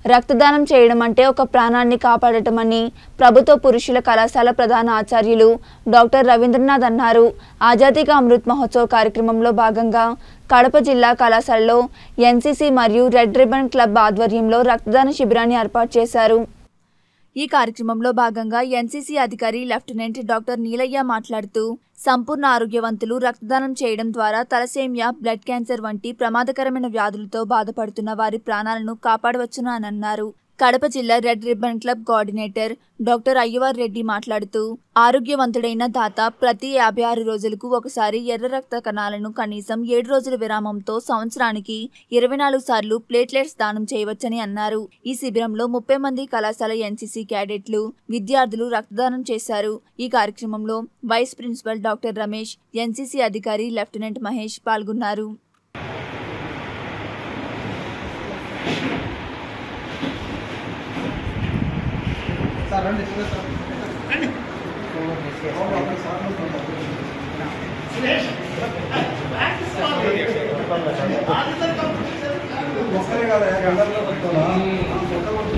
రక్తదానం చేయడం అంటే ఒక ప్రాణాన్ని కాపాడటమని ప్రభుత్వ పురుషుల కళాశాల ప్రధాన ఆచార్యులు డాక్టర్ రవీంద్రనాథ్ అన్నారు ఆజాదీ కా అమృత్ మహోత్సవ్ కార్యక్రమంలో భాగంగా కడప జిల్లా కళాశాలలో ఎన్సీసీ మరియు రెడ్ రిబన్ క్లబ్ ఆధ్వర్యంలో రక్తదాన శిబిరాన్ని ఏర్పాటు చేశారు ఈ కార్యక్రమంలో భాగంగా ఎన్సీసీ అధికారి లెఫ్టినెంట్ డాక్టర్ నీలయ్య మాట్లాడుతూ సంపూర్ణ ఆరోగ్యవంతులు రక్తదానం చేయడం ద్వారా తలసేమియా బ్లడ్ క్యాన్సర్ వంటి ప్రమాదకరమైన వ్యాధులతో బాధపడుతున్న వారి ప్రాణాలను కాపాడవచ్చును అని అన్నారు కడప జిల్లా red ribbon club coordinator doctor Ayyavar Reddy మాట్లాడుతూ ఆరోగ్యవంతుడైన దాత ప్రతి యాభై ఆరు రోజులకు ఒకసారి ఎర్ర రక్త కణాలను కనీసం ఏడు రోజుల విరామంతో సంవత్సరానికి ఇరవై నాలుగు సార్లు ప్లేట్లెట్స్ దానం చేయవచ్చని అన్నారు ఈ శిబిరంలో ముప్పై మంది కళాశాల ఎన్సీసీ క్యాడెట్లు విద్యార్థులు రక్తదానం చేశారు ఈ కార్యక్రమంలో vice principal doctor Ramesh NCC అధికారి లెఫ్టినెంట్ మహేష్ పాల్గొన్నారు సార్ రండి సురేష్ సార్ రండి ఒక్కరే కదా అందరిలో పెట్టుకోవాలా